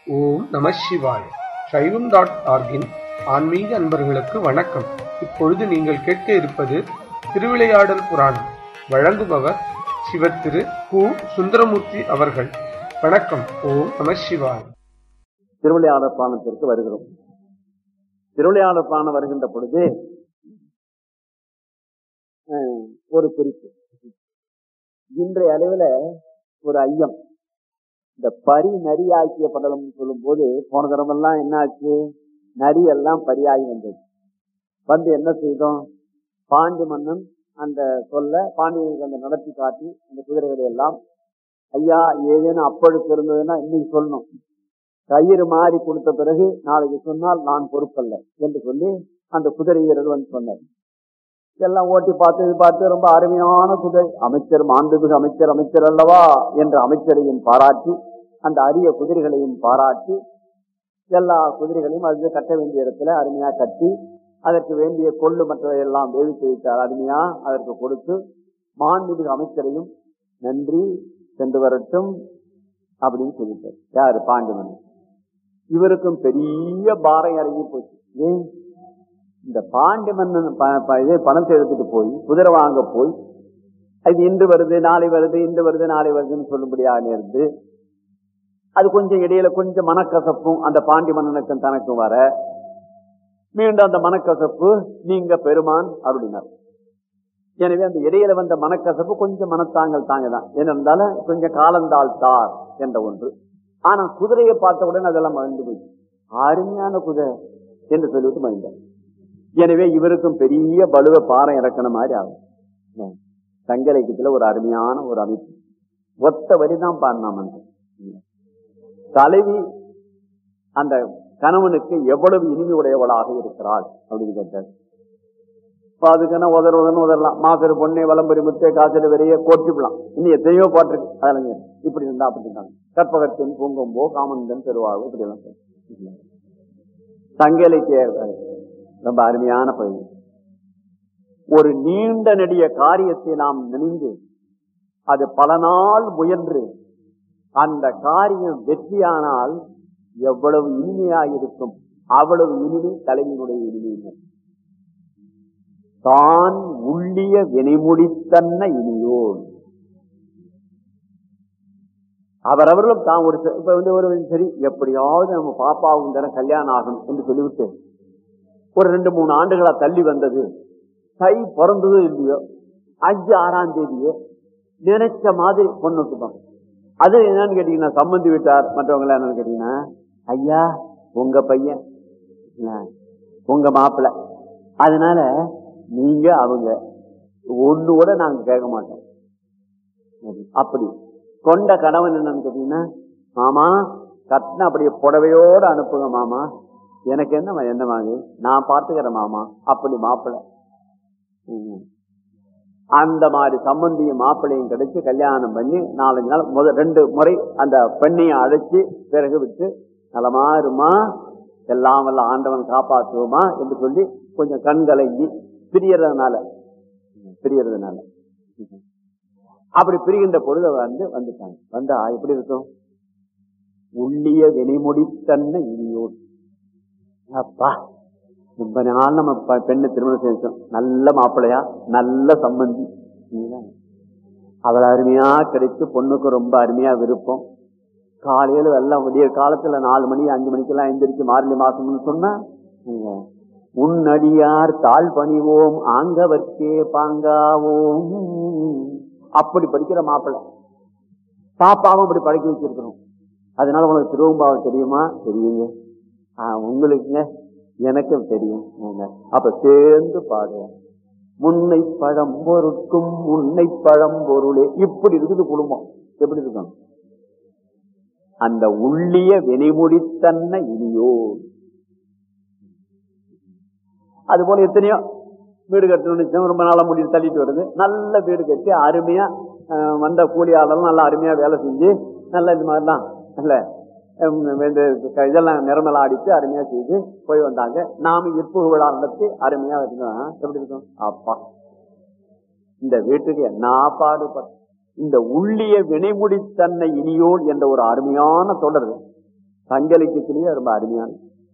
ஓம் நம சிவாய சைவம் டாட் ஆர்கின் ஆன்மீக அன்பர்களுக்கு வணக்கம் இப்பொழுது நீங்கள் கேட்க இருப்பது திருவிளையாடல் புராணம் வழங்குபவர் சிவத்திரு கு சுந்தரமூர்த்தி அவர்கள் வணக்கம் ஓம் நம சிவாய திருவிளையாடற் பானத்திற்கு வருகிறோம் திருவிளையாடற் பானம் வருகின்ற பொழுது அஹ், ஒரு குறிப்பு இன்றைய அளவுல ஒரு ஐயம் இந்த பரி நரியாக்கிய படலம் சொல்லும் போது போன தரமெல்லாம் என்ன ஆச்சு நரி எல்லாம் பரியாகி வந்தது வந்து என்ன செய்தோம் பாண்டி மன்னன் அந்த சொல்ல பாண்டியனுக்கு அந்த நடத்தி காட்டி அந்த குதிரைகளை எல்லாம் ஐயா ஏதேனும் அப்பழுக்கு இருந்ததுன்னா இன்னைக்கு சொல்லணும் கயிறு மாறி கொடுத்த பிறகு நாளைக்கு சொன்னால் நான் பொறுப்பல்ல என்று சொல்லி அந்த குதிரை வீரர் வந்து சொன்னார் எல்லாம் ஓட்டி பார்த்து இது பார்த்து ரொம்ப அருமையான குதிரை அமைச்சர் மாண்புமிகு அமைச்சர் அமைச்சர் அல்லவா என்ற அமைச்சரையும் பாராட்டி அந்த அரிய குதிரைகளையும் பாராட்டி எல்லா குதிரைகளையும் அது கட்ட வேண்டிய இடத்துல அருமையா கட்டி அதற்கு வேண்டிய கொள்ளு மற்றவை எல்லாம் வேவித்து வைத்தார் அருமையா அதற்கு கொடுத்து மாண்புமிகு அமைச்சரையும் நன்றி சென்று வரட்டும் அப்படின்னு சொல்லிட்டார் யாரு பாண்டிமன் இவருக்கும் பெரிய பாரம் இறங்கி போச்சு ஏன் இந்த பாண்டி மன்னன் ப- ப- இதே பணத்தை எடுத்துட்டு போய் குதிரை வாங்க போய் அது இன்று வருது நாளை வருது இன்று வருது நாளை வருதுன்னு சொல்லும்படியாக நேர்ந்து அது கொஞ்சம் இடையில கொஞ்சம் மனக்கசப்பும் அந்த பாண்டி மன்னனுக்கும் தனக்கும் வர மீண்டும் அந்த மனக்கசப்பு நீங்க பெருமான் அருளினார் எனவே அந்த இடையில வந்த மனக்கசப்பு கொஞ்சம் மனத்தாங்கல் தாங்க தான் ஏனென்றாலும் கொஞ்சம் காலந்தாள் தார் என்ற ஒன்று ஆனா குதிரையை பார்த்த உடனே அதெல்லாம் மகிழ்ந்து போயிடுச்சு அருமையான குதிரை என்று சொல்லிவிட்டு மகிழ்ந்தார் எனவே இவருக்கும் பெரிய பலுவ பாரம் இறக்கின மாதிரி ஆகும் சங்க இலக்கியத்துல ஒரு அருமையான ஒரு அமைப்பு ஒத்த வரிதான் பாடினாமன் தலைவி அந்த கணவனுக்கு எவ்வளவு இனிமை உடையவளாக இருக்கிறாள் அப்படின்னு கேட்டார் இப்ப அதுக்குன்னா உதற உதன்னு உதறலாம் மாசரு பொண்ணை வலம்பரி முத்தே காசரு வெறிய கோட்டிவிடலாம் இன்னும் எத்தனையோ பாட்டு இருக்கு அதெல்லாம் கேளு. இப்படி இருந்தா அப்படி இருந்தாங்க கற்பகத்தின் பூங்கொம்போ காமந்தன் பெருவாகு இப்படி எல்லாம் சொல்லு. சங்க இலக்கிய ரொம்ப அருமையான பகுதி ஒரு நீண்ட நெடிய காரியத்தை நாம் நினைந்து அது பல நாள் முயன்று அந்த காரியம் வெற்றியானால் எவ்வளவு இனிமையாயிருக்கும் அவ்வளவு இனிமை தலைவியினுடைய இனிமை தான் உள்ளிய வினைமுடித்தன்ன இனியோன் அவரவர்களும் தான் ஒரு ச- இப்ப வந்து ஒரு சரி எப்படியாவது நம்ம பாப்பாவும் தானே கல்யாணம் ஆகும் என்று சொல்லிவிட்டு ஒரு ரெண்டு மூணு ஆண்டுகளா தள்ளி வந்தது தை பிறந்ததோ இல்லையோ அஞ்சு ஆறாம் தேதியோ நினைச்ச மாதிரி பொண்ணு விட்டுப்பாங்க அது என்னன்னு கேட்டீங்கன்னா சம்மந்தி விட்டார் மற்றவங்க எல்லாம் என்னன்னு கேட்டீங்கன்னா ஐயா உங்க பையன் இல்ல, உங்க மாப்பிள்ளை அதனால நீங்க அவங்க ஒண்ணு கூட நாங்க கேட்க மாட்டோம் அப்படி கொண்ட கணவன் என்னன்னு கேட்டீங்கன்னா மாமா கட்டின அப்படியே புடவையோட அனுப்புங்க மாமா எனக்கு என்ன என்ன வாங்கி நான் பார்த்துக்கிறேன் மாமா அப்படி மாப்பிள்ளை ம். அந்த மாதிரி சம்பந்தியும் மாப்பிள்ளையும் கிடைச்சு கல்யாணம் பண்ணி நாலஞ்சு நாள் முதல் ரெண்டு முறை அந்த பெண்ணையும் அழைச்சு பிறகு விட்டு நலமா இருமா எல்லாம் வல்ல ஆண்டவன் காப்பாற்றுவோமா என்று சொல்லி கொஞ்சம் கண் கலங்கி பிரியறதுனால பிரியறதுனால அப்படி பிரிகின்ற பொழுது வந்து வந்துட்டாங்க வந்தா எப்படி இருக்கும் உள்ளிய வினைமுடித்தன்ன இனியோர் அப்பா ரொம்ப நாள் நம்ம ப- பெண்ணை திருமணம் செஞ்சோம் நல்ல மாப்பிள்ளையா நல்ல சம்பந்தி சரிங்களா? அவள் அருமையா கிடைச்சு பொண்ணுக்கு ரொம்ப அருமையா விருப்பம் காலையில எல்லாம் விடிய காலத்துல நாலு மணி அஞ்சு மணிக்கெல்லாம் எந்திரிச்சு மார்கழி மாசம்னு சொன்னா நீங்க, உன்னடியார் தாழ் பணிவோம் ஆங்கவர்க்கே பாங்காவோம் அப்படி படிக்கிற மாப்பிள்ளை பாப்பாவும் அப்படி படைக்க வச்சிருக்கிறோம் அதனால உனக்கு திருவம்பாவை தெரியுமா தெரியுங்க ஆஹ் உங்களுக்குங்க எனக்கும் தெரியும் ஆங்க. அப்ப சேர்ந்து பாடுவோம் முன்னை பழம் பொருட்கும் முன்னை பழம் பொருளே இப்படி இருக்குது குடும்பம் எப்படி இருக்கும் அந்த உள்ளிய வினைமுடித்தன்ன இனியோ அது போல எத்தனையோ வீடு கட்டணும்னு நிச்சயம் ரொம்ப நாளா முடிவு தள்ளிட்டு வருது நல்ல வீடு கட்டி அருமையா அஹ், வந்த கூலியாளரும் நல்லா அருமையா வேலை செஞ்சு நல்ல இது மாதிரிலாம் நல்ல ஹம், இந்த க- இதெல்லாம் நிறமெல்லாம் அடித்து அருமையா செய்து போய் வந்தாங்க நாம இற்பு விழா நடத்தி அருமையா இருந்தோம் எப்படி இருக்கும் அப்பா இந்த வீட்டுக்கு என்ன பாடுபட்ட இந்த உள்ளிய வினைமுடித்தன்னை இனியோன் என்ற ஒரு அருமையான தொடர் சங்கலிக்கத்திலேயே ரொம்ப அருமையான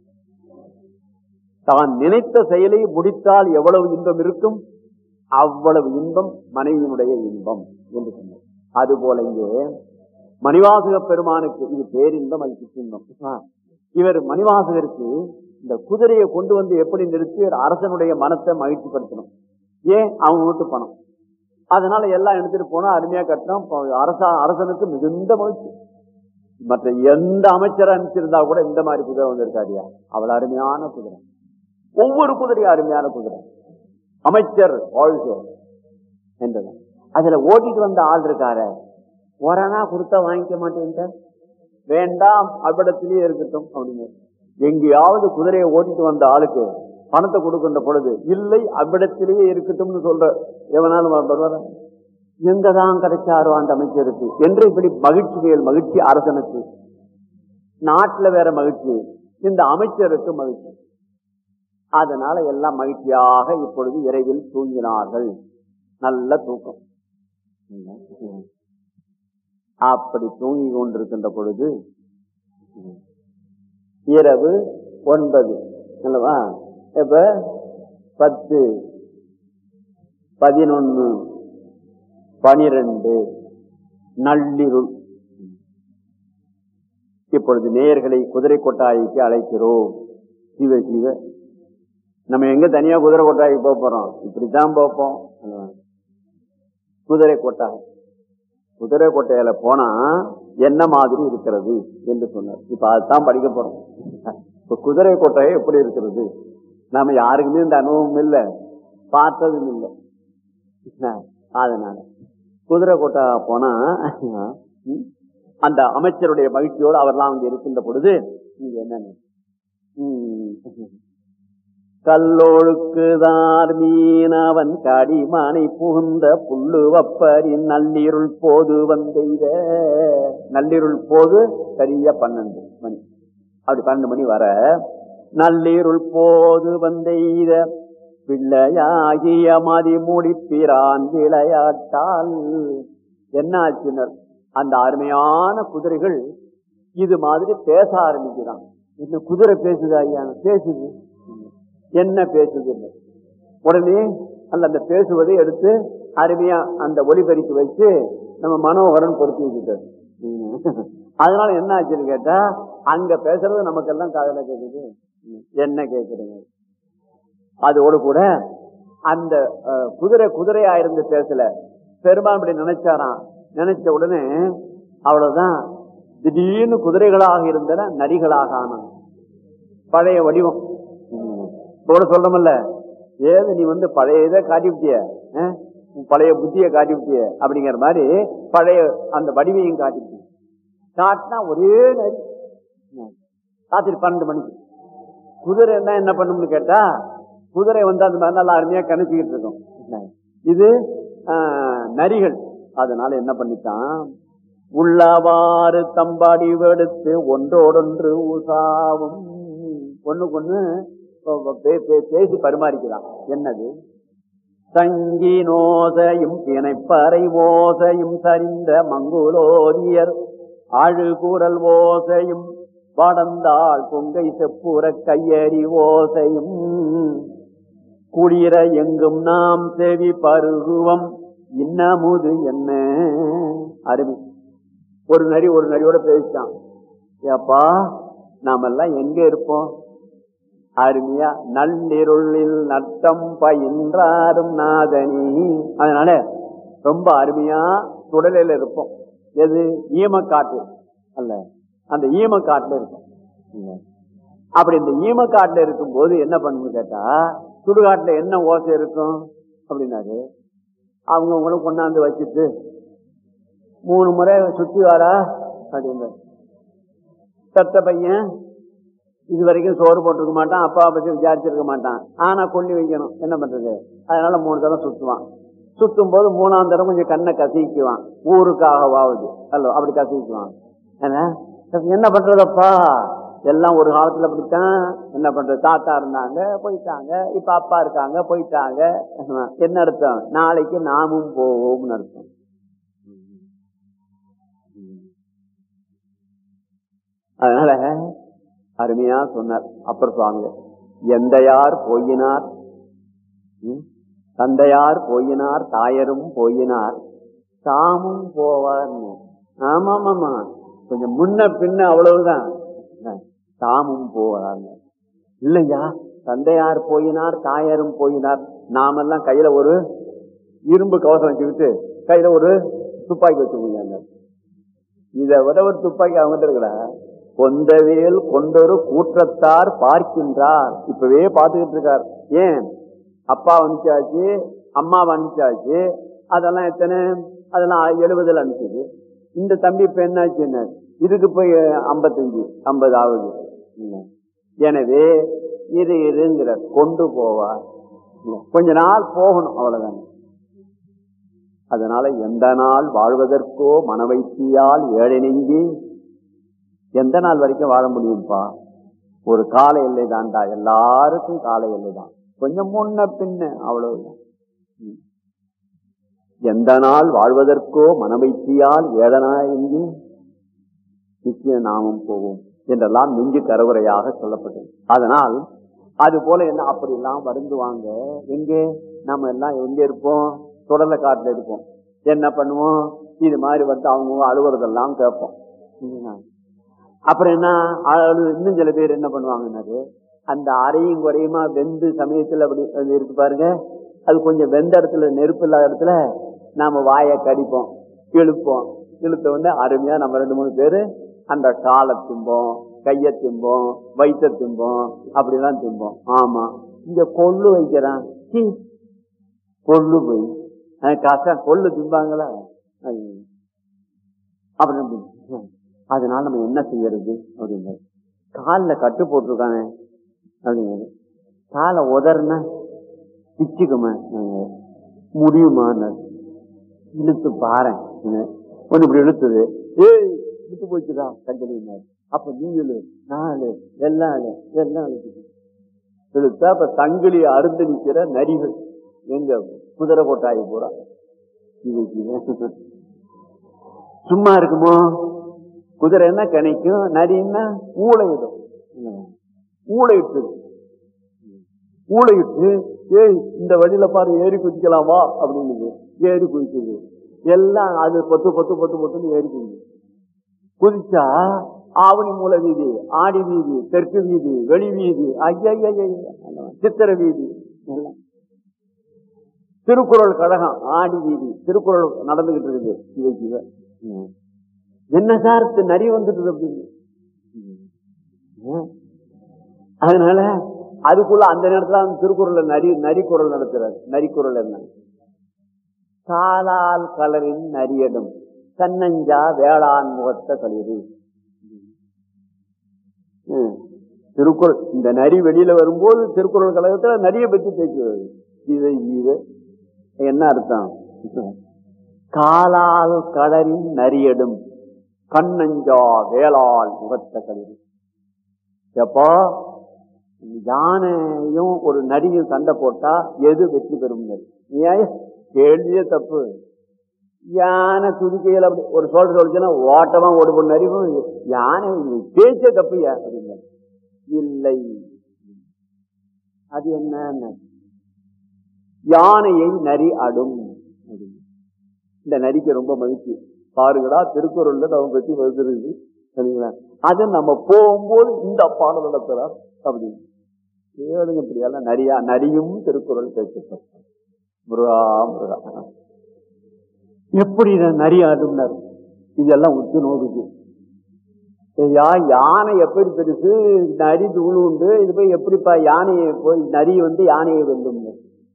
தான் நினைத்த செயலை முடித்தால் எவ்வளவு இன்பம் இருக்கும் அவ்வளவு இன்பம் மனைவியினுடைய இன்பம் என்று சொன்னார் அதுபோல இங்கே மணிவாசக பெருமானுக்கு இது பேரின்பம் அது சிற்றின்பம் இவர் மணிவாசகருக்கு இந்த குதிரையை கொண்டு வந்து எப்படி நிறுத்தி அரசனுடைய மனத்தை மகிழ்ச்சிப்படுத்தணும் ஏன் அவங்க வீட்டு பணம் அதனால எல்லாம் எடுத்துட்டு போனா அருமையா கட்டணும் அரசா அரசனுக்கு மிகுந்த மகிழ்ச்சி மற்ற எந்த அமைச்சரை அனுப்பிச்சிருந்தா கூட இந்த மாதிரி குதிரை வந்திருக்காடியா அவள் அருமையான குதிரை ஒவ்வொரு குதிரையும் அருமையான குதிரை அமைச்சர் வாழ்க என்றது அதுல ஓட்டிட்டு வந்த ஆள் இருக்காரு ஒரணா கொடுத்தா வாங்கிக்க மாட்டேன்ட்ட வேண்டாம் அவ்விடத்திலேயே இருக்கட்டும் அப்படின்னு எங்கேயாவது குதிரையை ஓட்டிட்டு வந்த ஆளுக்கு பணத்தை கொடுக்கின்ற பொழுது இல்லை அவ்விடத்திலேயே இருக்கட்டும்னு சொல்ற எவனாலும் வருவார எங்கதான் கிடைச்சாரோ அந்த அமைச்சருக்கு என்று இப்படி மகிழ்ச்சி மேல் மகிழ்ச்சி அரசனுக்கு நாட்டுல வேற மகிழ்ச்சி இந்த அமைச்சருக்கு மகிழ்ச்சி அதனால எல்லாம் மகிழ்ச்சியாக இப்பொழுது இரவில் தூங்கினார்கள் நல்ல தூக்கம் அப்படி தூங்கி கொண்டிருக்கின்ற பொழுது இரவு ஒன்பது அல்லவா இப்ப பத்து பதினொன்னு பனிரெண்டு நள்ளிருள் இப்பொழுது நேயர்களை குதிரை கொட்டாய்க்கு அழைக்கிறோம் சிவ சிவ நம்ம எங்க தனியா குதிரை கொட்டாய்க்கு போக போறோம் இப்படித்தான் போப்போம் குதிரை கொட்டாய் குதிரை கொட்டையில போனா என்ன மாதிரி இருக்கிறது என்று சொன்னார் இப்ப அதுதான் படிக்க போறோம் இப்ப குதிரை கொட்டாய் எப்படி இருக்கிறது நாம யாருக்குமே இந்த அனுபவம் இல்லை பார்த்ததும் இல்லை அதனால குதிரை கொட்டா போனா அந்த அமைச்சருடைய மகிழ்ச்சியோடு அவர்லாம் அங்க இருக்கின்ற பொழுது நீங்க என்னன்னு கல்லோழுக்குதார் மீனவன் கடிமானை புகுந்த புல்லு வப்பரின் நள்ளிருள் போது வந்தெய்த நள்ளிருள் போது சரியா பன்னெண்டு மணி அப்படி பன்னெண்டு மணி வர நள்ளிருள் போது வந்தெய்த பிள்ளையாகிய மதி முடிப்பிரான் விளையாட்டால் என்ன ஆச்சுனர் அந்த அருமையான குதிரைகள் இது மாதிரி பேச ஆரம்பிக்கிறான் இந்த குதிரை பேசுதா ஐயா பேசுது என்ன பேசுது இல்லை உடனே அல்ல அந்த பேசுவதை எடுத்து அருமையா அந்த ஒலிபெருக்கி வச்சு நம்ம மனோகரன் பொருத்தி வச்சுட்டார் அதனால என்ன ஆச்சுன்னு கேட்டா அங்க பேசுறது நமக்கெல்லாம் காதல கேக்குது என்ன கேக்குறீங்க அதோடு கூட அந்த குதிரை குதிரையா இருந்து பேசல பெருமாள் இப்படி நினைச்சாராம் நினைச்ச உடனே அவ்வளவுதான் திடீர்னு குதிரைகளாக இருந்தன நரிகளாக ஆனான் பழைய வடிவம் கூட சொல்றமல்ல ஏது நீ வந்து பழைய இதை காட்டிவிட்டிய பழைய புத்திய காட்டிவிட்டிய அப்படிங்கிற மாதிரி பழைய அந்த வடிவையும் காட்டிவிட்டிய காட்டினா ஒரே நரி ராத்திரி பன்னெண்டு மணிக்கு குதிரை என்ன என்ன பண்ணும்னு கேட்டா குதிரை வந்து அந்த மாதிரி நல்லா அருமையா கணிச்சுக்கிட்டு இருக்கும் இது நரிகள் அதனால என்ன பண்ணிட்டான் உள்ளவாறு தம்பாடி எடுத்து ஒன்றோடொன்று உசாவும் ஒண்ணுக்கு ஒண்ணு பேசி பரிமாறிக்கலாம் என்னது சங்கி நோசையும் பிணைப்பறை ஓசையும் சரிந்த மங்குலோதியர் ஆழுகூரல் ஓசையும் வடந்தாள் பொங்கை செப்புற கையறி ஓசையும் குளிர எங்கும் நாம் செவி பருகுவம் இன்னமுது என்ன அருமை ஒரு நரி ஒரு நரியோட பேசிட்டான் ஏப்பா நாமெல்லாம் எங்க இருப்போம் அருமையா நள்ளிருளில் நட்டம் பயின்றாரும் நாதனி அதனால ரொம்ப அருமையா சுடலையில இருப்போம் எது ஈமக்காட்டு அல்ல அந்த ஈமக்காட்டுல இருக்கும் அப்படி இந்த ஈமக்காட்டுல இருக்கும் போது என்ன பண்ணு கேட்டா சுடுகாட்டுல என்ன ஓசை இருக்கும் அப்படின்னாரு அவங்க உங்களும் கொண்டாந்து வச்சுட்டு மூணு முறை சுத்தி வாரா அப்படின்னு பெத்த பையன் இது வரைக்கும் சோறு போட்டிருக்க மாட்டான் அப்பா பத்தி விசாரிச்சிருக்க மாட்டான் ஆனா கொல்லி வைக்கணும் என்ன பண்றது அதனால மூணு தடவை சுத்துவான் சுத்தும் போது மூணாம் தடவை கொஞ்சம் கண்ணை கசிக்குவான் ஊருக்காகவாவது அல்ல அப்படி கசிக்குவான் என்ன பண்றதப்பா எல்லாம் ஒரு காலத்துல அப்படித்தான் என்ன பண்றது தாத்தா இருந்தாங்க போயிட்டாங்க இப்ப அப்பா இருக்காங்க போயிட்டாங்க என்ன அர்த்தம் நாளைக்கு நாமும் போவோம்னு அர்த்தம் அதனால அருமையா சொன்னார் அப்பர் சுவாமி எந்தையார் போயினார் ம், தந்தையார் போயினார் தாயரும் போயினார் தாமும் போவார் ஆமா ஆமா கொஞ்சம் முன்ன பின்ன அவ்வளவுதான் தாமும் போவார் இல்லையா தந்தையார் போயினார் தாயாரும் போயினார் நாமெல்லாம் கையில ஒரு இரும்பு கவசம் வச்சுக்கிட்டு கையில ஒரு துப்பாக்கி வச்சுக்கோங்க இதை விட ஒரு துப்பாக்கி அவங்க இருக்கல கொந்தவேல் கொண்டொரு கூற்றத்தார் பார்க்கின்றார் இப்பவே பார்த்துக்கிட்டு இருக்கார் ஏன் அப்பா அனுப்பிச்சாச்சு அம்மா அனுப்பிச்சாச்சு அதெல்லாம் எத்தனை அதெல்லாம் எழுபதுல அனுப்பிச்சது இந்த தம்பி இப்ப என்னாச்சு என்ன இதுக்கு போய் ஐம்பத்தஞ்சு ஐம்பது ஆகுது எனவே இரு இருங்கிற கொண்டு போவார் கொஞ்ச நாள் போகணும் அவ்வளவுதான் அதனால எந்த நாள் வாழ்வதற்கோ மனவைத்தியால் ஏழை நெஞ்சி எந்த நாள் வரைக்கும் வாழ முடியும்ப்பா ஒரு கால எல்லை தான்டா எல்லாருக்கும் கால எல்லை தான் கொஞ்சம் முன்ன பின்ன அவ்வளவுதான் ம். எந்த நாள் வாழ்வதற்கோ மனவைத்தியால் ஏழனா எங்கி நிச்சய நாமும் போவோம் என்றெல்லாம் நெஞ்சு கருவறையாக சொல்லப்பட்டது அதனால் அது போல என்ன அப்படி எல்லாம் வருந்துவாங்க எங்கே நம்ம எல்லாம் எங்க இருப்போம் தொடர்ல காட்டுல இருப்போம் என்ன பண்ணுவோம் இது மாதிரி வந்து அவங்க அழுவுறதெல்லாம் கேட்போம் சரிங்களா? அப்புறம் என்ன அழு இன்னும் சில பேர் என்ன பண்ணுவாங்கன்னாரு அந்த அறையும் குறையுமா வெந்து சமயத்துல அப்படி அது இருக்கு பாருங்க அது கொஞ்சம் வெந்த இடத்துல நெருப்பு இல்லாத இடத்துல நாம வாயை கடிப்போம் இழுப்போம் இழுத்த உடனே அருமையா நம்ம ரெண்டு மூணு பேரு அந்த காலை திம்போம் கைய திம்போம் வயிற்ற திம்போம் அப்படிலாம் திம்போம் ஆமா இங்க கொள்ளு வைக்கிறான் சீ, கொள்ளு போய் அஹ் கஷ்டம் கொள்ளு திம்பாங்களா அது. அப்புறம் ம், அதனால நம்ம என்ன செய்யறது அப்படின்னாரு காலில் கட்டு போட்டிருக்கானே அப்படிங்கிறது காலை உதறனா பிச்சுக்குமா முடியுமான்னாரு இழுத்து பாரு ஒண்ணு இப்படி இழுத்துது ஏய் விட்டு போச்சுடா சங்கலினார் அப்ப நீ இழு நாலு எல்லாம் இழு, எல்லாம் இழுத்துது இழுத்தா அப்ப சங்கிலி அருந்து நிக்கிற நரிகள் எங்க குதிரை கொட்டாயி பூரா இது இது. சும்மா இருக்குமோ குதிரை என்ன கணிக்கும் நரின்னா ஊழையிடும் ஊழையிட்டு ஊழையிட்டு ஏய் இந்த வழியில பாரு ஏறி குதிக்கலாமா அப்படின்னு ஏறி குதிக்குது எல்லாம் அது பத்து பத்து பத்து பத்துன்னு ஏறி குதிக்குது குதிச்சா ஆவணி மூல வீதி ஆடி வீதி தெற்கு வீதி வெளி வீதி ஐயா சித்திர வீதி எல்லாம் திருக்குறள் கழகம் ஆடி வீதி திருக்குறள் நடந்துகிட்டு இருக்குது சிவ சிவ ம். என்ன சார் இது நரி வந்துட்டு அப்படின்னு ம். அதனால அதுக்குள்ள அந்த நேரத்துல அந்த திருக்குறள்ல நரி நரிக்குறள் நடத்துறாரு நரிக்குறள் என்ன காலால் கலரின் நரியடும் கண்ணஞ்சா வேளாண் முகத்த களிறு ம். திருக்குறள் இந்த நரி வெளியில வரும்போது திருக்குறள் கழகத்துல நரிய பற்றி பேசுவது இது இது என்ன அர்த்தம் காலால் கடரின் நரியடும் கண்ணஞ்சா வேளால் முகத்த களிறு எப்போ யானையும் ஒரு நரியும் சண்டை போட்டா எது வெற்றி பெறும் ஏன் கேள்வியே தப்பு யானை துதிக்கையில் அப்படி ஒரு சொல்ற சொல்லிச்சுன்னா ஓட்டமா ஓடு நரிவும் யானை பேச்சே தப்புயா அப்படிங்க இல்லை அது என்ன யானையை நரி அடும் அப்படின்னு. இந்த நரிக்கு ரொம்ப மகிழ்ச்சி பாருங்கடா திருக்குறள்ல நம்ம பற்றி வருகிறது சரிங்களா அது நம்ம போகும்போது இந்த பாடம் நடத்துறார் அப்படின்னு கேளுங்க இப்படியெல்லாம் நரியா நரியும் திருக்குறள் பேசப்பட்ட முருகா முருகா எப்படி இதை நரி ஆடும்னாரு இதெல்லாம் உத்து நோக்குது ஐயா யானை எப்படி பெருசு நரி தூள் உண்டு இது போய் எப்படிப்பா யானையை போய் நரி வந்து யானையை வெல்லும்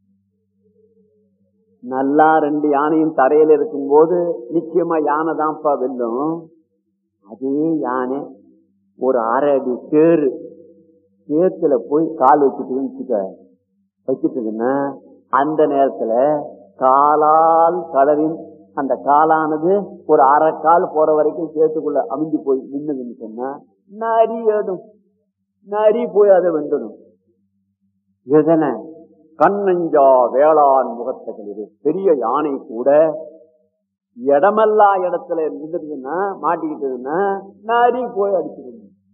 நல்லா ரெண்டு யானையும் தரையில இருக்கும்போது நிச்சயமா யானை தான்ப்பா வெல்லும் அதே யானை ஒரு அரை அடி சேரு சேத்துல போய் கால் வச்சுட்டு வச்சுக்க வச்சுட்டுதுன்னா அந்த நேரத்துல காலால் கடலின் அந்த காலானது ஒரு அரை கால் போற வரைக்கும் சேத்துக்குள்ள அமைஞ்சு போய் நின்னுதுன்னு சொன்னா நரி ஏடும் நரி போய் அதை வெண்டணும் எதனை கண்ணஞ்சா வேளாண் முகத்த களிறு பெரிய யானை கூட இடமல்லா இடத்துல இருந்துருதுன்னா மாட்டிக்கிட்டதுன்னா நரி போய் அடிச்சிருங்க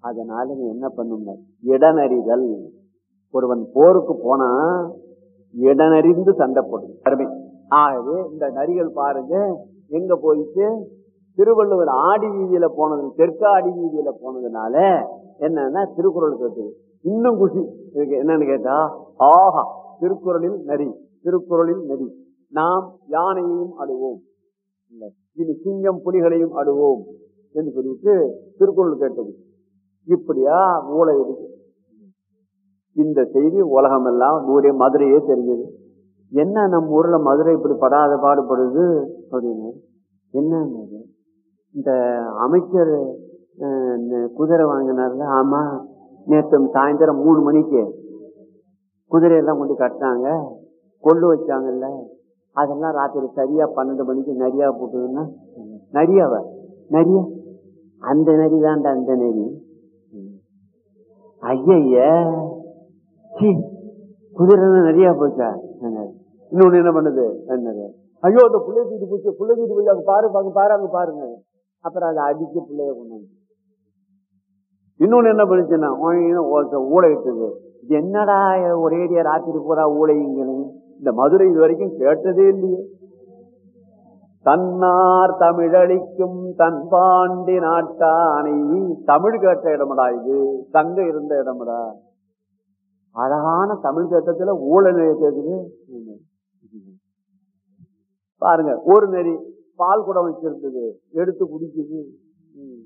அதனால நீ என்ன பண்ணுங்க இடனறிதல் ஒருவன் போருக்கு போனா இடனறிந்து சண்டை போடும் அருமை ஆகவே இந்த நரிகள் பாருங்க எங்க போயிட்டு திருவள்ளுவர் ஆடி வீதியில போனது தெற்கு ஆடி வீதியில போனதுனால என்னன்னா திருக்குறள் கேட்டது இன்னும் குஷி இதுக்கு என்னன்னு கேட்டா ஆஹா திருக்குறளில் நரி திருக்குறளில் நரி நாம் யானையையும் அடுவோம் இல்லை, இனி சிங்கம் புலிகளையும் அடுவோம் என்று சொல்லிட்டு திருக்குறள் கேட்டது இப்படியா மூளை இருக்கு இந்த செய்தி உலகமெல்லாம் ஊரே மதுரையே தெரிஞ்சது என்ன நம்ம ஊர்ல மதுரை இப்படி படாத பாடுபடுது அப்படின்னு என்ன இந்த அமைச்சர் அஹ், இந்த குதிரை வாங்கினார்ல ஆமா நேற்று சாயந்தரம் மூணு மணிக்கு குதிரையெல்லாம் கொண்டு கட்டினாங்க கொண்டு வச்சாங்கல்ல அதெல்லாம் ராத்திரி சரியா பன்னெண்டு மணிக்கு நரியா போட்டுதுன்னா நரியாவ நரியா அந்த நரி தான்டா அந்த நரி ஐய சீ குதிரை நிறைய போச்சா என்னது இன்னொன்னு என்ன பண்ணுது என்னது ஐயோ அந்த புள்ளைய தூக்கிட்டு போச்சு புள்ளை தூக்கிட்டு போய் அங்க பாரு அங்க பாரு அங்க பாருங்க அப்புறம் அதை அடிச்சு பிள்ளைய கொண்டு வந்து இன்னொன்னு என்ன பண்ணுச்சுன்னா ஊழை இட்டது இது என்னடா ஒரேடியா ராத்திரி பூரா ஊழைங்கன்னு இந்த மதுரை இது வரைக்கும் கேட்டதே இல்லையே தன்னார் தமிழளிக்கும் தன் பாண்டி நாட்டானை தமிழ் கேட்ட இடமடா இது தங்க இருந்த இடமடா அழகான தமிழ் கேட்டத்துல ஊழல் கேக்குது பாருங்க ஒரு நெறி பால் குடம் வச்சிருந்தது எடுத்து குடிக்குது ம்.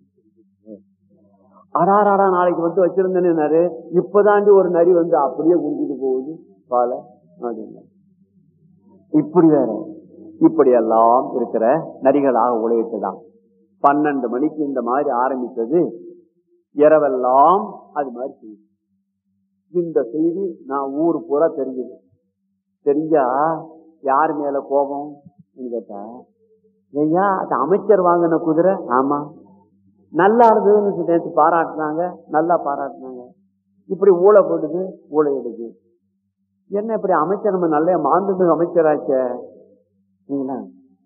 அடாராடா நாளைக்கு வந்து வச்சிருந்தேன்னு இப்பதாண்டி ஒரு நரி வந்து அப்படியே குடிச்சிட்டு போகுது பாலை அப்படின்னா இப்படி வேற இப்படி எல்லாம் இருக்கிற நரிகளாக உழையிட்டுதான் பன்னெண்டு மணிக்கு இந்த மாதிரி ஆரம்பித்தது இரவெல்லாம் அது மாதிரி செய்யுது இந்த செய்தி நான் ஊரு பூரா தெரிஞ்சது தெரிஞ்சா யார் மேல கோபம் கேட்டா ஐயா அது அமைச்சர் வாங்கின குதிரை ஆமா நல்லா இருந்ததுன்னு நேற்று பாராட்டினாங்க நல்லா பாராட்டினாங்க இப்படி ஊழ போடுது ஊழ எடுது என்ன இப்படி அமைச்சர் நம்ம நல்ல மாண்புமிகு அமைச்சராச்சே சரிங்களா?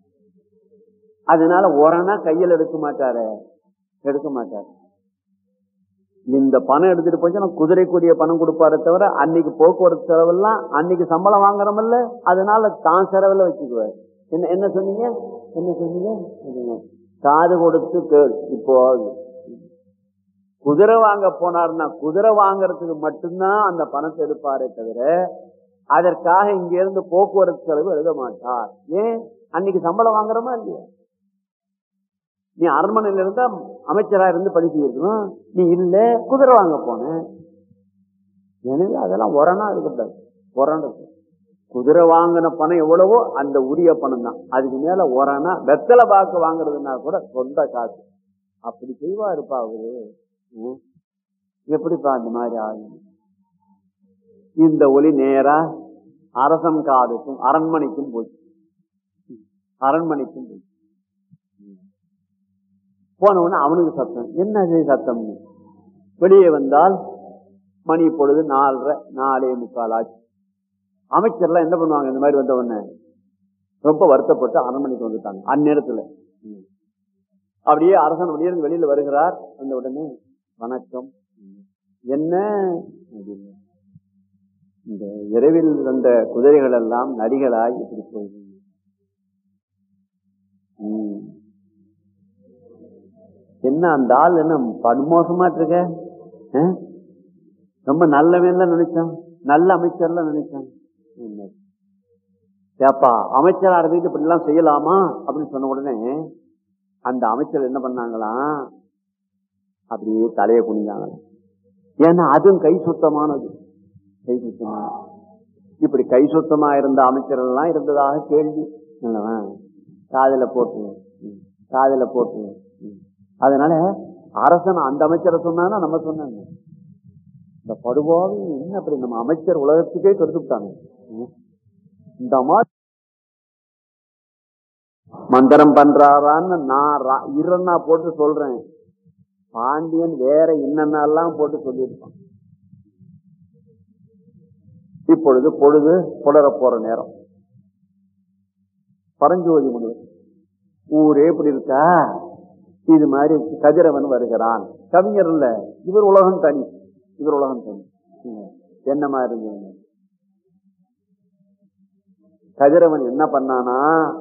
அதனால உரனா கையில் எடுக்க மாட்டாரு எடுக்க மாட்டாரு இந்த பணம் எடுத்துட்டு போச்சு நான் குதிரைக்குரிய பணம் கொடுப்பாரு தவிர அன்னைக்கு போக்குவரத்து செலவெல்லாம் அன்னைக்கு சம்பளம் வாங்குறோம்ல அதனால தான் செலவுல வச்சுக்குவாரு என்ன என்ன சொன்னீங்க என்ன சொன்னீங்க சொன்னீங்க. காது கொடுத்து கேள் இப்போ குதிரை வாங்க போனார்னா குதிரை வாங்குறதுக்கு மட்டும்தான் அந்த பணத்தை எடுப்பாரே தவிர அதற்காக இங்க இருந்து போக்குவரத்து செலவு எழுத மாட்டார் ஏன் அன்னைக்கு சம்பளம் வாங்குறோமா இல்லையா நீ அரண்மனையில இருந்தா அமைச்சரா இருந்து பணி செய்யணும் நீ இல்ல குதிரை வாங்க போன எனவே அதெல்லாம் உரணா இருக்கக்கூடாது உரணா இருக்கு. குதிரை வாங்கின பணம் எவ்வளவோ அந்த உரிய பணம் தான் அதுக்கு மேல உரணா வெத்தலை பாக்கு வாங்குறதுன்னா கூட சொந்த காசு அப்படி செய்வா இருப்பா அவரு ம். எப்படிப்பா அந்த மாதிரி ஆகும் இந்த ஒளி நேரா அரசன் காதுக்கும் அரண்மனைக்கும் போச்சு அரண்மனைக்கும் போச்சு போன உடனே அவனுக்கு சத்தம் என்னது சத்தம் வெளியே வந்தால் மணி பொழுது நாலரை நாலே முக்கால் ஆச்சு அமைச்சர்லாம் என்ன பண்ணுவாங்க இந்த மாதிரி வந்த உடனே ரொம்ப வருத்தப்பட்டு அரண்மனைக்கு வந்துட்டாங்க அந்நேரத்துல ம். அப்படியே அரசன் வெளியே இருந்து வெளியில வருகிறார் வந்த உடனே வணக்கம் ம். என்ன அப்படின்னு. இந்த இரவில் வந்த குதிரைகள் எல்லாம் நரிகளாய் இப்படி போகுது ம். என்ன அந்த ஆள் என்ன படுமோசமா இருக்க ஆ? ரொம்ப நல்லவன் தான் நினைச்சான் நல்ல அமைச்சர்லாம் நினைச்சான் என்ன? ஏப்பா அமைச்சரா இருந்துட்டு இப்படி எல்லாம் செய்யலாமா அப்படின்னு சொன்ன உடனே அந்த அமைச்சர் என்ன பண்ணாங்களாம் அப்படியே தலையை குனிஞ்சாங்களாம் ஏன்னா அதுவும் கை சுத்தமானது கை சுத்தமானது இப்படி கை சுத்தமா இருந்த அமைச்சர்கள் எல்லாம் இருந்ததாக கேள்வி அல்லவா? காதுல போட்டு ம், காதுல போட்டு ம். அதனால அரசன் அந்த அமைச்சரை சொன்னானா நம்ம சொன்னாங்க இந்த படுபாவி என்ன அப்படி நம்ம அமைச்சர் உலகத்துக்கே கருத்துட்டாங்க ம். இந்த மாதிரி மந்திரம் பண்றாரான்னு நான் ரா- இரன்னா போட்டு சொல்றேன் பாண்டியன் வேற என்னென்னலாம் போட்டு சொல்லியிருப்பான் இப்பொழுது பொழுது புலர போற நேரம் பரஞ்சோதி முனிவர் ஊரே இப்படி இருக்கா இது மாதிரி கதிரவன் வருகிறான் கவிஞர் இல்ல இவர் உலகம் தனி இவர் உலகம் தனி என்ன மாதிரி கதிரவன் என்ன பண்ணானா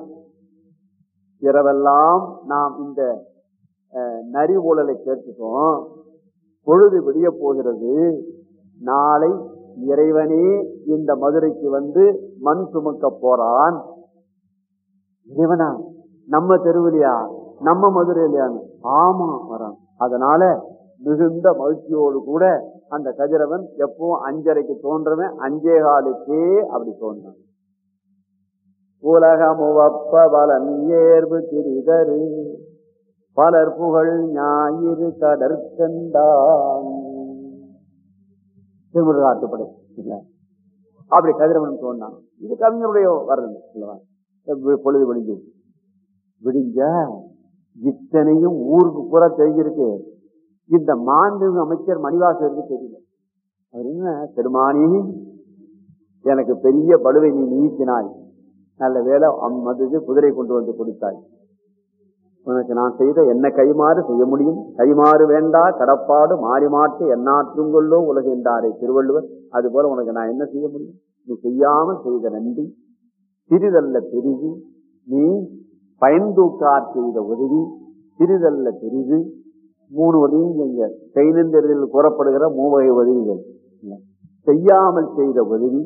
இரவெல்லாம் நாம் இந்த அஹ், நரி ஊழலை கேட்டுட்டோம் பொழுது விடிய போகிறது நாளை இறைவனே இந்த மதுரைக்கு வந்து மண் சுமக்க போறான் இறைவனா நம்ம தெருவிலையா நம்ம மதுரையிலையான்னு ஆமா வரான் அதனால மிகுந்த மகிழ்ச்சியோடு கூட அந்த கதிரவன் எப்பவும் அஞ்சரைக்கு தோன்றவன் அஞ்சே காலுக்கே அப்படி தோன்றான் உலகமுவப்ப பலன் ஏர்வு திரிதரு பலர் புகழ் ஞாயிறு கடற்கண்டான் திருமுருகாட்டுப்படை இல்ல அப்படி கதிரவன் தோன்றான் இது கவிஞருடைய வர்றது இல்லவா எப்ப பொழுது விடிஞ்சு விடிஞ்ச இத்தனையும் ஊருக்கு பூரா தெரிஞ்சிருக்கு இந்த மாண்புமிகு அமைச்சர் மணிவாசருக்கு தெரியல அவர் என்ன பெருமானி எனக்கு பெரிய படுவை நீ நீக்கினாய் நல்ல வேலை அம்மது குதிரை கொண்டு வந்து கொடுத்தாய் உனக்கு நான் செய்த என்ன கைமாறு செய்ய முடியும் கைமாறு வேண்டா கடப்பாடு மாறி மாட்டு எண்ணாற்றும் கொள்ளோ உலக என்றாரே திருவள்ளுவர் அது போல உனக்கு நான் என்ன செய்ய முடியும் நீ செய்யாமல் செய்த நன்றி சிறிதல்ல பெரிது நீ பயன்தூக்கார் செய்த உதவி சிறிதல்ல பெரிது மூணு உதவி செய்ய செய்தெறிதல் கூறப்படுகிற மூவகை உதவிகள் செய்யாமல் செய்த உதவி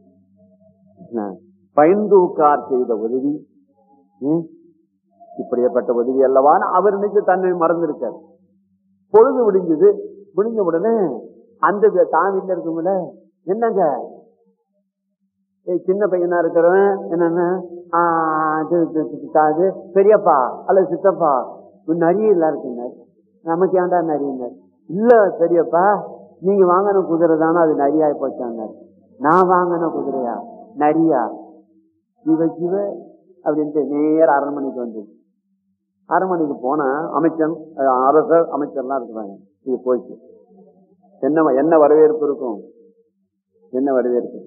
பயன்தூக்கார் செய்த உதவி ம், இப்படிப்பட்ட உதவி அல்லவான்னு அவர் நினைச்சு தன்னை மறந்திருக்கார் பொழுது விடிஞ்சது விடிஞ்ச உடனே அந்த வே- தான் வீட்டுல இருக்கும்ல என்னங்க ஏய், சின்ன பையனா இருக்கிறவன் என்னன்னா ஆ, அது, இது, இது, இது, அது பெரியப்பா அல்லது சித்தப்பா உன் நிறைய இல்ல இருக்குங்க நமக்கு ஏன்டா நிறைய இல்ல பெரியப்பா நீங்க வாங்கின குதிரை தானே அது நரியாய் போச்சாங்க நான் வாங்கின குதிரையா நரியா சிவ சிவ அப்படின்ட்டு நேர அரண்மனைக்கு வந்து அரண்மனைக்கு போனா அமைச்சன் அஹ், அரசர் அமைச்சர்லாம் இருக்கிறாங்க இது போயிட்டு என்ன என்ன வரவேற்பு இருக்கும் என்ன வரவேற்பு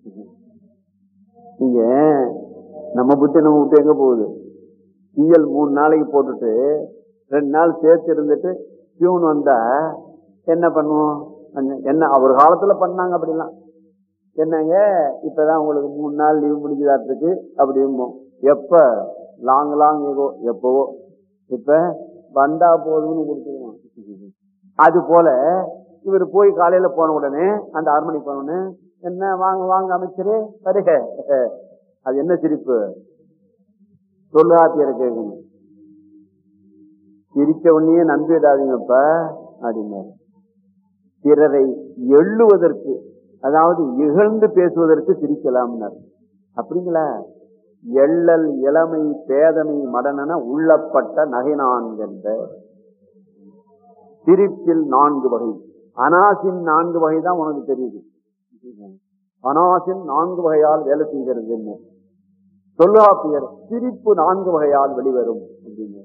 நீங்க நம்ம புத்தி நம்ம விட்டு எங்க போகுது தீயல் மூணு நாளைக்கு போட்டுட்டு ரெண்டு நாள் சேர்த்து இருந்துட்டு பியூன் வந்தா என்ன பண்ணுவோம் அந்த- என்ன ஒரு காலத்துல பண்ணாங்க அப்படிலாம் என்னங்க இப்பதான் உங்களுக்கு மூணு நாள் லீவ் முடிஞ்சதாட்டுருக்கு அப்படிம்போம் எப்ப லாங் லாங் ஏகோ எப்பவோ இப்ப வந்தா போதும்னு கொடுத்துருவோம் அது போல இவர் போய் காலையில போன உடனே அந்த அரண்மனை போன உடனே என்ன வாங்க வாங்க அமைச்சரே வருக அது என்ன சிரிப்பு சொல்லாத்தியரை கேட்கணும் சிரிச்ச உடனே நம்பிடாதீங்கப்ப அப்படின்னாரு பிறரை எள்ளுவதற்கு அதாவது இகழ்ந்து பேசுவதற்கு சிரிக்கலாம்னார் அப்படிங்களா எள்ளல் இளமை பேதமை மடனென உள்ளப்பட்ட நகை நான்கென்ற சிரிப்பில் நான்கு வகை அனாசின் நான்கு வகை தான் உனக்கு தெரியுது அனாசின் நான்கு வகையால் வேலை செய்கிறது என்ன தொல்காப்பியர் சிரிப்பு நான்கு வகையால் வெளிவரும் அப்படின்னு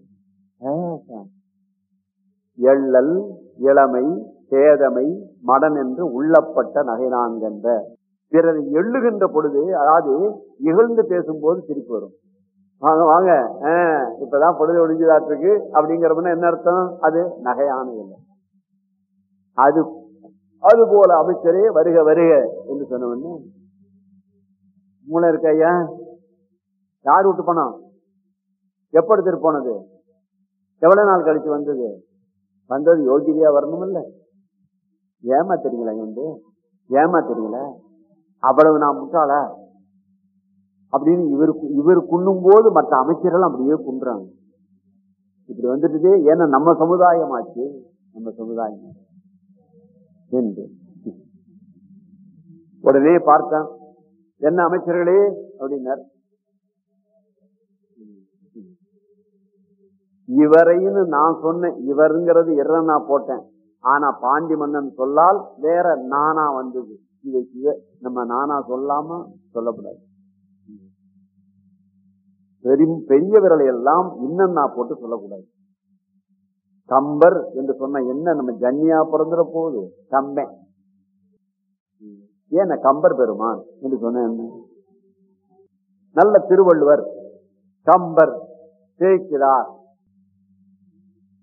எள்ளல் இளமை சேதமை மடன் என்று உள்ளப்பட்ட நகை நான்கென்ற பிறர் எள்ளுகின்ற பொழுது அதாவது இகழ்ந்து பேசும்போது சிரிப்பு வரும் வாங்க வாங்க ஆ, இப்பதான் பொழுது ஒழிஞ்சதாட்டிருக்கு அப்படிங்கிறப்ப என்ன அர்த்தம் அது நகையான இல்லை அது அது போல அமைச்சரே வருக வருக என்று சொன்ன உடனே மூளை இருக்க ஐயா யார் விட்டு போனோம் எப்ப எடுத்துட்டு போனது எவ்வளவு நாள் கழிச்சு வந்தது வந்தது யோகிதையா வரணும் இல்ல ஏமா தெரியுங்களா இங்க வந்து ஏமா தெரியல அவ்வளவு நான் முட்டாளா அப்படின்னு இவர் இவர் குன்னும் போது மற்ற அமைச்சர்கள் அப்படியே குன்றாங்க இப்படி வந்துட்டு ஏன்னா நம்ம சமுதாயம் ஆச்சு நம்ம சமுதாயம் என்று உடனே பார்த்தான் என்ன அமைச்சர்களே அப்படின்னார் இவரைன்னு நான் சொன்னேன் இவருங்கிறது இற நான் போட்டேன் ஆனா பாண்டி மன்னன் சொல்லால் வேற நானா வந்தது இதை இவ- நம்ம நானா சொல்லாம சொல்லக்கூடாது பெரும் பெரிய விரலை எல்லாம் இன்னும் நான் போட்டு சொல்லக்கூடாது கம்பர் என்று சொன்ன என்ன நம்ம ஜன்னியா பிறந்துற போகுது கம்பன் ஏன் நான் கம்பர் பெருமான் என்று சொன்ன என்ன நல்ல திருவள்ளுவர் கம்பர் சேக்கிரார்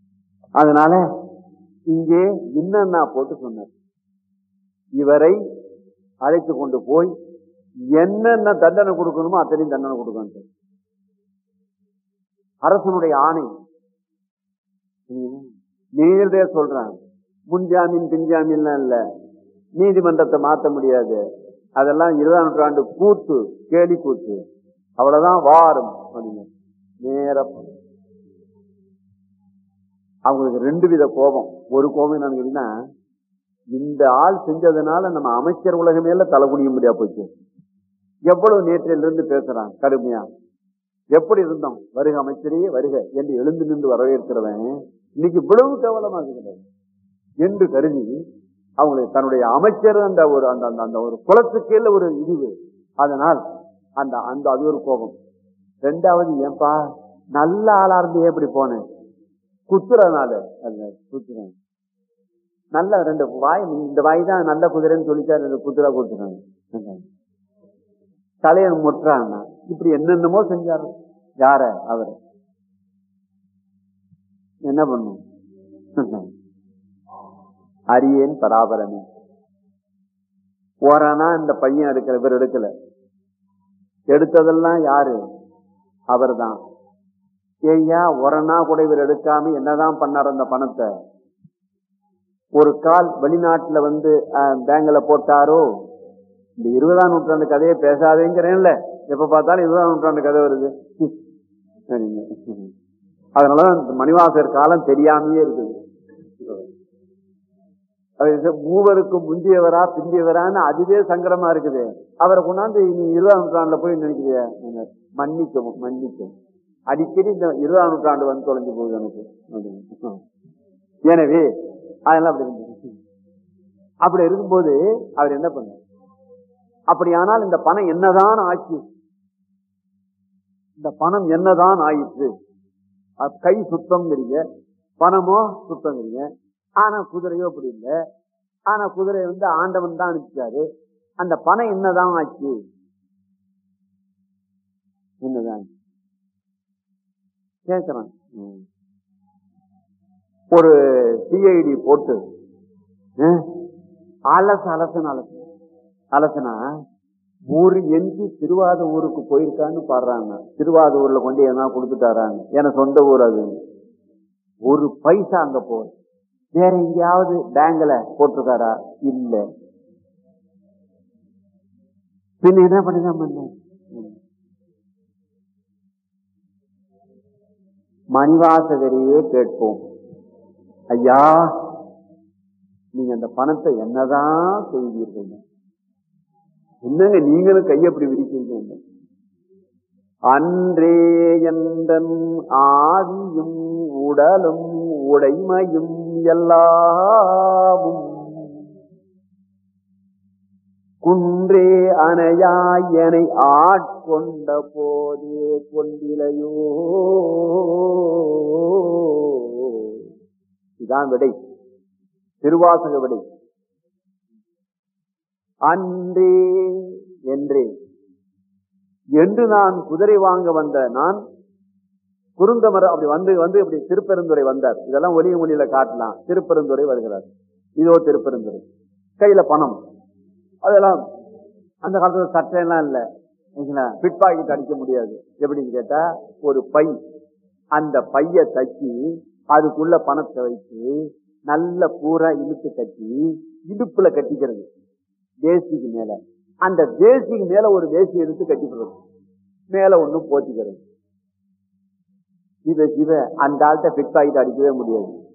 அதனால இங்கே என்னன்னா போட்டு சொன்னார் இவரை அழைத்து கொண்டு போய் என்னென்ன தண்டனை கொடுக்கணுமோ அத்தனையும் தண்டனை கொடுக்கணும் அரசனுடைய ஆணை நேரடியா சொல்றாங்க முன்ஜாமீன் பின்ஜாமீன்லாம் இல்ல நீதிமன்றத்தை மாத்த முடியாது அதெல்லாம் இருபதாம் நூற்றாண்டு கூத்து கேலி கூத்து அவ்வளவுதான் வாரும் அப்படின்னு நேர அவங்களுக்கு ரெண்டு வித கோபம் ஒரு கோபம் என்னன்னு கேட்டீங்கன்னா இந்த ஆள் செஞ்சதுனால நம்ம அமைச்சர் உலகமேல தலை குனிய முடியா போச்சு எவ்வளவு நேற்றிலிருந்து இருந்து பேசுறான் கடுமையா எப்படி இருந்தோம் வருக அமைச்சரே வருக என்று எழுந்து நின்று வரவேற்கிறவன் இன்னைக்கு இவ்வளவு கேவலமாக இருக்கிறது என்று கருதி அவங்களுக்கு தன்னுடைய அமைச்சர் அந்த ஒரு அந்த அந்த- அந்த ஒரு குலத்துக்கேல ஒரு இழிவு அதனால் அந்த அந்த அது ஒரு கோபம் ரெண்டாவது ஏன்பா நல்ல ஆளா இருந்து ஏன் இப்படி போனேன் குத்துறதுனால அல்ல குத்துறேன் நல்ல ரெண்டு வாய் இந்த வாய் தான் நல்ல குதிரைன்னு சொல்லிட்டா ரெண்டு குதிரை கொடுத்துறாங்க தலையை முட்டுறாங்க இப்படி என்னென்னமோ செஞ்சாரு யார அவரு என்ன பண்ணும் அரியேன் பராபரமே ஓரானா இந்த பையன் எடுக்கல இவர் எடுக்கல எடுத்ததெல்லாம் யாரு அவர்தான் ஏய்யா ஒரணா கூட இவர் எடுக்காம என்னதான் பண்ணார் அந்த பணத்தை ஒரு கால் வெளிநாட்டுல வந்து அஹ், பேங்க்ல போட்டாரோ இந்த இருபதாம் நூற்றாண்டு கதையை பேசாதேங்கிறேன்ல எப்ப பார்த்தாலும் இருபதாம் நூற்றாண்டு கதை வருது சரிங்க. அதனாலதான் இந்த மணிவாசர் காலம் தெரியாமையே இருக்குது அவர் இது மூவருக்கு முந்தியவரா பிந்தியவரான்னு அதுவே சங்கடமா இருக்குது அவரை கொண்டாந்து இனி இருபதாம் நூற்றாண்டுல போய் நினைக்கிறிய மன்னிக்கவும் மன்னிக்கவும் அடிக்கடி இந்த இருபதாம் நூற்றாண்டு வந்து தொலைஞ்சு போகுது எனக்கு அப்படின்னு. எனவே அதெல்லாம் அப்படி இருந்தது அப்படி இருக்கும்போது அவர் என்ன பண்ணார் அப்படியானால் இந்த பணம் என்னதான் ஆச்சு இந்த பணம் என்னதான் ஆயிற்று அது கை சுத்தம்ங்கிறீங்க பணமோ சுத்தங்கிறீங்க ஆனா குதிரையோ அப்படி இல்லை ஆனா குதிரை வந்து ஆண்டவன் தான் அனுப்பிச்சாரு அந்த பணம் என்னதான் ஆச்சு என்னதான் கேட்கிறான் ம். ஒரு சிஐடி போட்டு அஹ், அலசு அலசுன்னு அலசு அலசுனா ஒரு எஞ்சி திருவாத ஊருக்கு போயிருக்கான்னு பாடுறாங்க திருவாத ஊர்ல கொண்டு என்ன கொடுத்துட்டாராங்க ஏன்னா சொந்த ஊர் அது ஒரு பைசா அங்க போகுது வேற எங்கேயாவது பேங்க்ல போட்டிருக்காரா இல்ல பின்ன என்ன பண்ணிதான் பண்ண மணிவாசகரையே கேட்போம் ஐயா நீங்க அந்த பணத்தை என்னதான் செய்வீர்கள் என்னங்க நீங்களும் கையை அப்படி விரிக்கிறீங்க அன்றே எந்தன் ஆவியும் உடலும் உடைமையும் எல்லாமும் குன்றே அணையாயனை ஆட்கொண்ட போதே கொண்டிலையோ இதான் விடை திருவாசக விடை அன்றே என்றே என்று நான் குதிரை வாங்க வந்த நான் குறுந்தமர அப்படி வந்து வந்து இப்படி திருப்பெருந்துறை வந்தார் இதெல்லாம் ஒளிய மொழியில காட்டலாம் திருப்பெருந்துறை வருகிறார் இதோ திருப்பெருந்துறை கையில பணம் அதெல்லாம் அந்த காலத்துல சட்டை எல்லாம் இல்ல பிட் பாக்கெட் அடிக்க முடியாது எப்படின்னு கேட்டா ஒரு பை அந்த பைய தச்சு அதுக்குள்ள பணத்தை வைத்து நல்ல பூரா இழுத்து கட்டி இடுப்புல கட்டிக்கிறது தேசிக்கு மேல அந்த தேசிக்கு மேல ஒரு தேசி எடுத்து கட்டிக்கிறது மேல ஒண்ணு போத்திக்கிறது இவ இவ அந்த ஆள்கிட்ட பிட் பாக்கெட் அடிக்கவே முடியாது